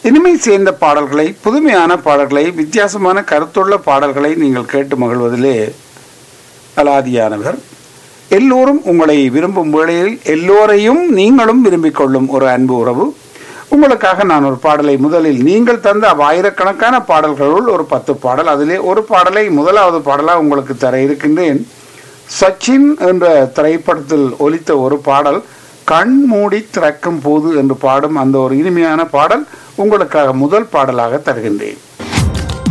இனிமை சேர்ந்த பாடல்களை புதுமையான பாடல்களை வித்தியாசமான கருத்துள்ள பாடல்களை நீங்கள் கேட்டு மகிழ்வதிலே அலாதியானவர் எல்லோரும் உங்களை விரும்பும் வேளையில் எல்லோரையும் நீங்களும் விரும்பிக் கொள்ளும் ஒரு அன்பு உறவு உங்களுக்காக நான் ஒரு பாடலை முதலில் நீங்கள் தந்த ஆயிரக்கணக்கான பாடல்களுள் ஒரு பத்து பாடல் அதிலே ஒரு பாடலை முதலாவது பாடலாக உங்களுக்கு தர இருக்கின்றேன் சச்சின் என்ற திரைப்படத்தில் ஒலித்த ஒரு பாடல் கண் மூடி திறக்கும் போது என்று பாடும் அந்த ஒரு இனிமையான பாடல் உங்களுக்காக முதல் பாடலாக தருகின்றேன்